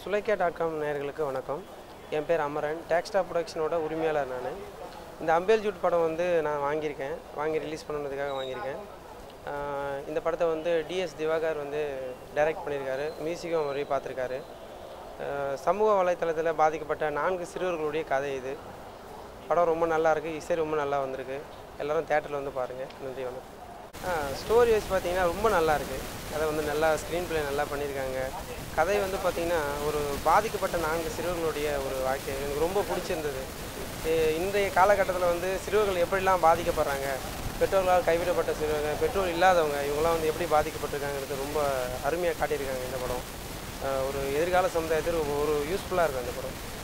சுலைக்கா dot com நேயர்களுக்கு வணக்கம் என் பேர் அமரன் டேக்ஸ்டா ப்ரொடக்ஷனோட உரிமையாளர் நான் இந்த அம்பேல் ஜூட் படம் வந்து நான் வாங்கியிருக்கேன் வாங்கி ரிலீஸ் பண்ணணுன்றதுக்காக வாங்கியிருக்கேன் ஆஹ் இந்த படத்தை வந்து டிஎஸ் திவாகர் வந்து டைரக்ட் பண்ணியிருக்காரு மியூசிக்கும் வரை பார்த்துருக்காரு ஆஹ் சமூக வலைத்தளத்தில் பாதிக்கப்பட்ட நான்கு சிறுவர்களுடைய கதை இது படம் ரொம்ப நல்லா இருக்குது இசை ரொம்ப நல்லா வந்திருக்கு எல்லாரும் தேட்டரில் வந்து பாருங்கள் நன்றி வணக்கம் ஸ்டோரி வைஸ் பார்த்தீங்கன்னா ரொம்ப நல்லா இருக்குது கதை வந்து நல்லா ஸ்க்ரீன் ப்ளே நல்லா பண்ணியிருக்காங்க கதை வந்து பார்த்திங்கன்னா ஒரு பாதிக்கப்பட்ட நான்கு சிறுவர்களுடைய ஒரு வாழ்க்கை எனக்கு ரொம்ப பிடிச்சிருந்தது இ- இன்றைய காலகட்டத்தில் வந்து சிறுவர்கள் எப்படிலாம் பாதிக்கப்படுறாங்க பெற்றோர்களால் கைவிடப்பட்ட சிறுவர்கள் பெற்றோர் இல்லாதவங்க இவங்களாம் வந்து எப்படி பாதிக்கப்பட்டிருக்காங்கிறது ரொம்ப அருமையாக காட்டியிருக்காங்க இந்த படம் அஹ் ஒரு எதிர்கால சமுதாயத்திற்கு ஒரு யூஸ்ஃபுல்லாக இருக்கும் இந்த படம்